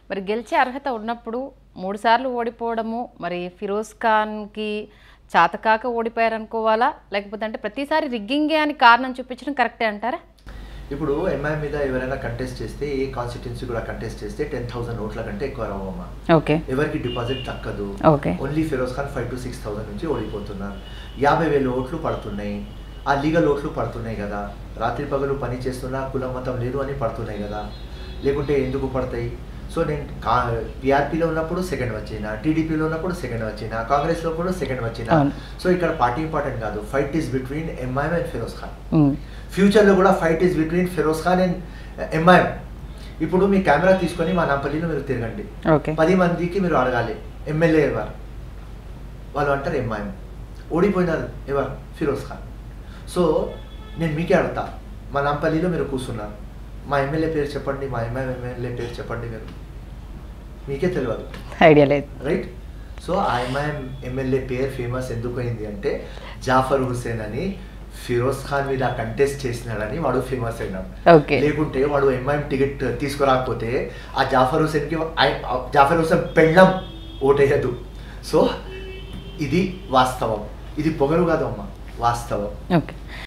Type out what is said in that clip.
మరి గెలిచే అర్హత ఉన్నప్పుడు మూడు సార్లు ఓడిపోవడము మరి ఫిరోజ్ ఖాన్కి చాతకాక ఓడిపోయారనుకోవాలా లేకపోతే అంటే ప్రతిసారి రిగ్గింగే అని కారణం చూపించడం కరెక్టే అంటారా ఇప్పుడు ఎంఐ మీద ఎవరైనా కంటెస్ట్ చేస్తే ఏ కాన్స్టిట్యున్సీ కూడా కంటెస్ట్ చేస్తే టెన్ థౌసండ్ ఓట్ల కంటే ఎక్కువ రావమ్మా ఓకే ఎవరికి డిపాజిట్ దక్కదు okay only Firoz Khan five to six thousand నుంచి ఓడిపోతున్నారు యాభై వేలు ఓట్లు పడుతున్నాయి ఆ లీగల్ ఓట్లు పడుతున్నాయి కదా రాత్రి పగలు పని చేస్తున్నా కులం మతం లేదు అని పడుతున్నాయి కదా లేకుంటే ఎందుకు పడతాయి సో నేను కా పిఆర్పీలో ఉన్నప్పుడు సెకండ్ వచ్చిన టీడీపీలో ఉన్నప్పుడు సెకండ్ వచ్చిన కాంగ్రెస్లో కూడా సెకండ్ వచ్చిన అవును. సో ఇక్కడ పార్టీ ఇంపార్టెంట్ కాదు fight is between MIM and Firoz Khan um, ఫ్యూచర్లో కూడా fight is between Firoz Khan and MIM ఇప్పుడు మీ కెమెరా తీసుకొని మా నాంపల్లిలో మీరు తిరగండి ఓకే పది మందికి మీరు అడగాలి ఎమ్మెల్యే ఎవరు వాళ్ళు అంటారు ఎంఐఎం ఓడిపోయినారు ఎవరు ఫిరోజ్ ఖాన్ సో నేను మీకే అడుగుతా మా నాంపల్లిలో మీరు కూర్చున్నారు మా ఎమ్మెల్యే పేరు చెప్పండి మా ఎంఐఎం ఎమ్మెల్యే పేరు చెప్పండి మీరు మీకే తెలియదు ఐడియా లేదు రైట్ సో ఆ ఎంఐఎం ఎమ్మెల్యే పేరు ఫేమస్ ఎందుకు అయింది అంటే జాఫర్ హుసేన్ అని ఫిరోజ్ ఖాన్ మీద కంటెస్ట్ చేసినాడని వాడు ఫేమస్ అయినాడు ఓకే లేకుంటే వాడు ఎంఐఎం టికెట్ తీసుకురాకపోతే ఆ జాఫర్ హుసేన్కి ఐ- ఆ జాఫర్ హుసేన్ పెళ్ళం ఓటేయదు సో ఇది వాస్తవం ఇది పొగరు కాదు అమ్మ వాస్తవం ఓకే